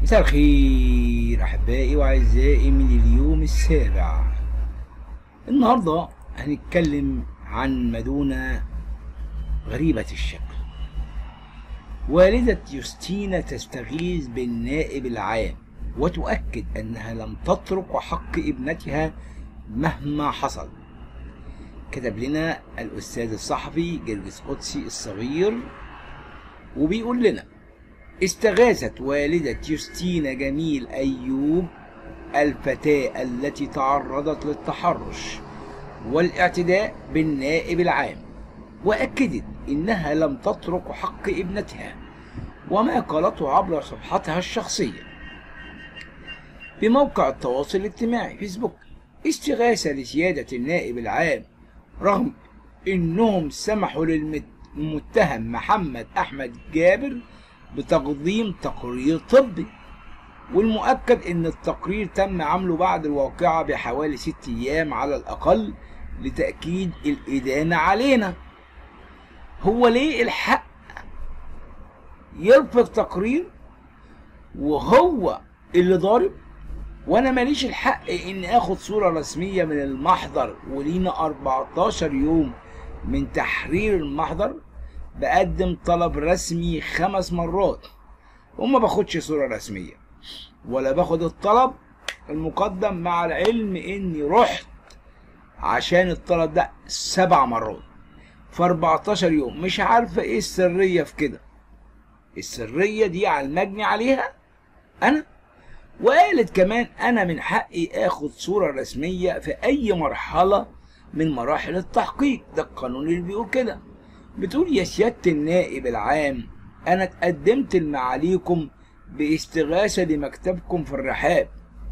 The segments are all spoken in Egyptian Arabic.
مساء الخير أحبائي وأعزائي من اليوم السابع النهاردة هنتكلم عن مدونة غريبة الشكل والدة يوستينا تستغيث بالنائب العام وتؤكد أنها لم تترك حق ابنتها مهما حصل كتب لنا الأستاذ الصحفي جرجس قدسي الصغير وبيقول لنا استغاثت والدة يوستينا جميل أيوب الفتاة التي تعرضت للتحرش والاعتداء بالنائب العام وأكدت إنها لم تترك حق ابنتها وما قالته عبر صفحتها الشخصية بموقع التواصل الاجتماعي فيسبوك استغاثة لسيادة النائب العام رغم إنهم سمحوا للمتهم محمد أحمد جابر بتقديم تقرير طبي والمؤكد ان التقرير تم عمله بعد الواقعة بحوالي ست ايام على الاقل لتأكيد الادانة علينا هو ليه الحق يرفض تقرير وهو اللي ضارب وانا ماليش الحق ان اخد صورة رسمية من المحضر ولينا 14 يوم من تحرير المحضر بقدم طلب رسمي خمس مرات وما باخدش صورة رسمية ولا باخد الطلب المقدم مع العلم اني رحت عشان الطلب ده سبع مرات في 14 يوم مش عارفة ايه السرية في كده السرية دي على المجني عليها انا وقالت كمان انا من حقي اخد صورة رسمية في اي مرحلة من مراحل التحقيق ده القانون اللي بيقول كده بتقول يا سيادة النائب العام أنا اتقدمت لمعاليكم باستغاثة لمكتبكم في الرحاب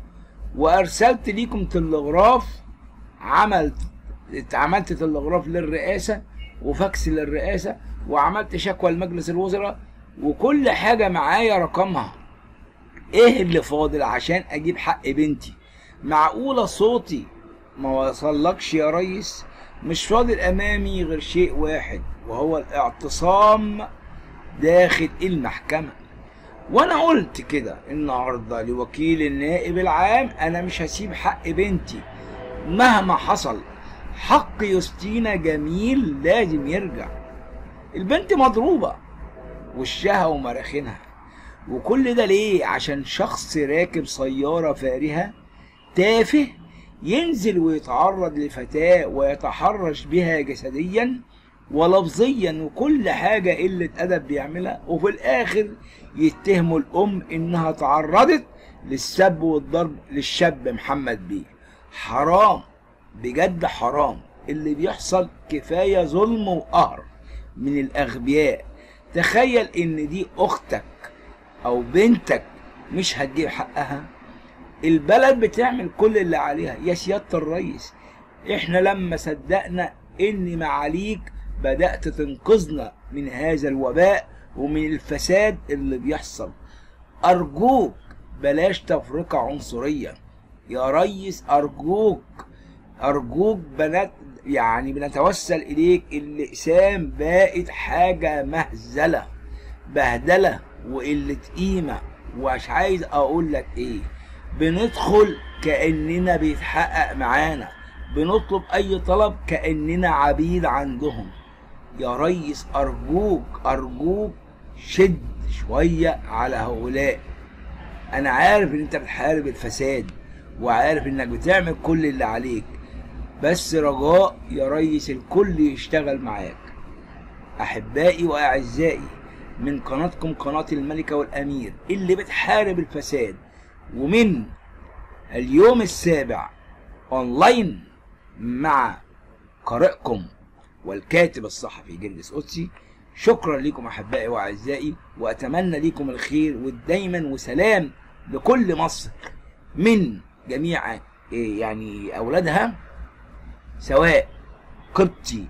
وأرسلت ليكم تلغراف عملت عملت تلغراف للرئاسة وفاكس للرئاسة وعملت شكوى لمجلس الوزراء وكل حاجة معايا رقمها ايه اللي فاضل عشان اجيب حق بنتي معقولة صوتي ما وصلكش يا ريس مش فاضل امامي غير شيء واحد وهو الاعتصام داخل المحكمة وانا قلت كده النهاردة لوكيل النائب العام انا مش هسيب حق بنتي مهما حصل حق يوستينا جميل لازم يرجع البنت مضروبة وشها ومراخينها وكل ده ليه عشان شخص راكب سيارة فارهة تافه ينزل ويتعرض لفتاة ويتحرش بها جسديا ولفظيا وكل حاجة قلة أدب بيعملها وفي الآخر يتهموا الأم إنها تعرضت للسب والضرب للشاب محمد بيه حرام بجد حرام اللي بيحصل كفاية ظلم وقهر من الأغبياء تخيل إن دي أختك أو بنتك مش هتجيب حقها البلد بتعمل كل اللي عليها يا سيادة الرئيس احنا لما صدقنا ان معاليك بدأت تنقذنا من هذا الوباء ومن الفساد اللي بيحصل أرجوك بلاش تفرقة عنصرية يا ريس أرجوك أرجوك بنات يعني بنتوسل إليك الأقسام بقت حاجة مهزلة بهدلة وقلة قيمة ومش عايز أقول لك إيه بندخل كأننا بيتحقق معانا بنطلب أي طلب كأننا عبيد عندهم يا ريس أرجوك أرجوك شد شوية على هؤلاء أنا عارف إن أنت بتحارب الفساد وعارف إنك بتعمل كل اللي عليك بس رجاء يا ريس الكل يشتغل معاك أحبائي وأعزائي من قناتكم قناة الملكة والأمير اللي بتحارب الفساد ومن اليوم السابع أونلاين مع قارئكم والكاتب الصحفي جرجس قدسي شكرا لكم احبائي واعزائي واتمنى لكم الخير والدايما وسلام لكل مصر من جميع يعني اولادها سواء قبطي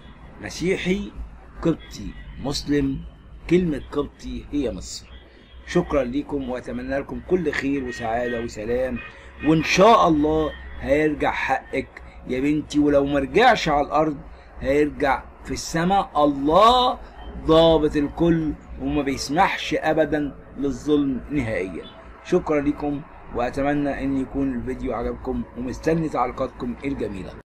مسيحي قبطي مسلم كلمة قبطي هي مصر شكرا لكم واتمنى لكم كل خير وسعادة وسلام وان شاء الله هيرجع حقك يا بنتي ولو مرجعش على الارض هيرجع في السماء الله ضابط الكل وما بيسمحش ابدا للظلم نهائيا شكرا لكم واتمنى ان يكون الفيديو عجبكم ومستني تعليقاتكم الجميله